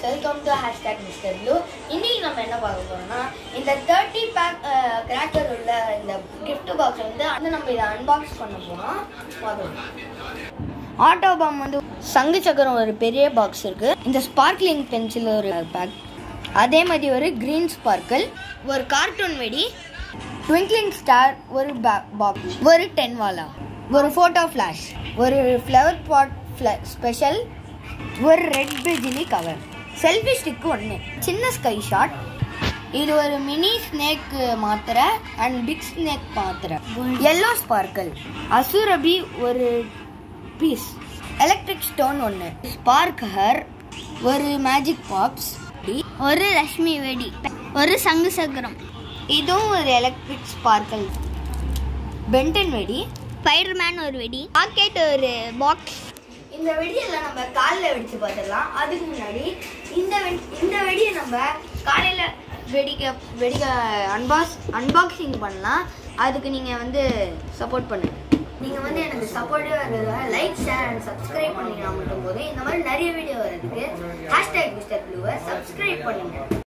welcome to hashtag mister blue இன்னைக்கு நம்ம என்ன பார்க்க போறோம்னா இந்த தேர்ட்டி பேக் கிராக்கர் உள்ள இந்த gift பாக்ஸ் வந்து வந்து நம்ம இதை அன்பாக்ஸ் பண்ண போறோம் பார்க்கலாம் ஆட்டோ பாம் வந்து சங்கு சக்கரம் ஒரு பெரிய பாக்ஸ் இருக்கு இந்த ஸ்பார்க்லிங் பென்சில் ஒரு பேக் அதே மாதிரி ஒரு கிரீன் ஸ்பார்க்கிள் ஒரு கார்ட்டூன் வெடி ட்விங்க்லிங் ஸ்டார் ஒரு பாக்ஸ் ஒரு டென் வாலா ஒரு ஃபோட்டோ ஃப்ளாஷ் ஒரு ஃப்ளவர் பாட் ஸ்பெஷல் ஒரு ரெட் பிஜிலி கவர் செல்ஃபி ஸ்டிக் ஒன்று சின்ன ஸ்கை ஷாட் இது ஒரு மினி ஸ்னேக் மாத்திரை அண்ட் பிக் ஸ்னேக் மாத்திரை எல்லோ ஸ்பார்க்கிள் அசுரபி ஒரு பீஸ் எலக்ட்ரிக் ஸ்டோன் ஒன்று ஸ்பார்க் ஹர் ஒரு மேஜிக் பாப்ஸ் ஒரு லட்சுமி வெடி ஒரு சங்கு சக்கரம் இதுவும் ஒரு எலக்ட்ரிக் ஸ்பார்க்கிள் பென்டன் வெடி ஸ்பைடர்மேன் ஒரு வெடி ராக்கெட் ஒரு பாக்ஸ் இந்த வெடியெல்லாம் நம்ம காலைல வெடிச்சு பார்த்துடலாம் அதுக்கு முன்னாடி இந்த வெடி இந்த வெடியை நம்ம காலையில் வெடிக்க வெடிக்க அன்பாக்ஸ் அன்பாக்சிங் பண்ணலாம் அதுக்கு நீங்கள் வந்து சப்போர்ட் பண்ணுங்க நீங்கள் வந்து எனக்கு சப்போர்ட்டிவாக இருக்கிறதா லைக் ஷேர் அண்ட் சப்ஸ்கிரைப் பண்ணிங்கன்னா மட்டும் போதும் இந்த மாதிரி நிறைய வீடியோ வரதுக்கு ஹேஷ்டேக் மிஸ்டர் ப்ளூவை சப்ஸ்கிரைப் பண்ணுங்க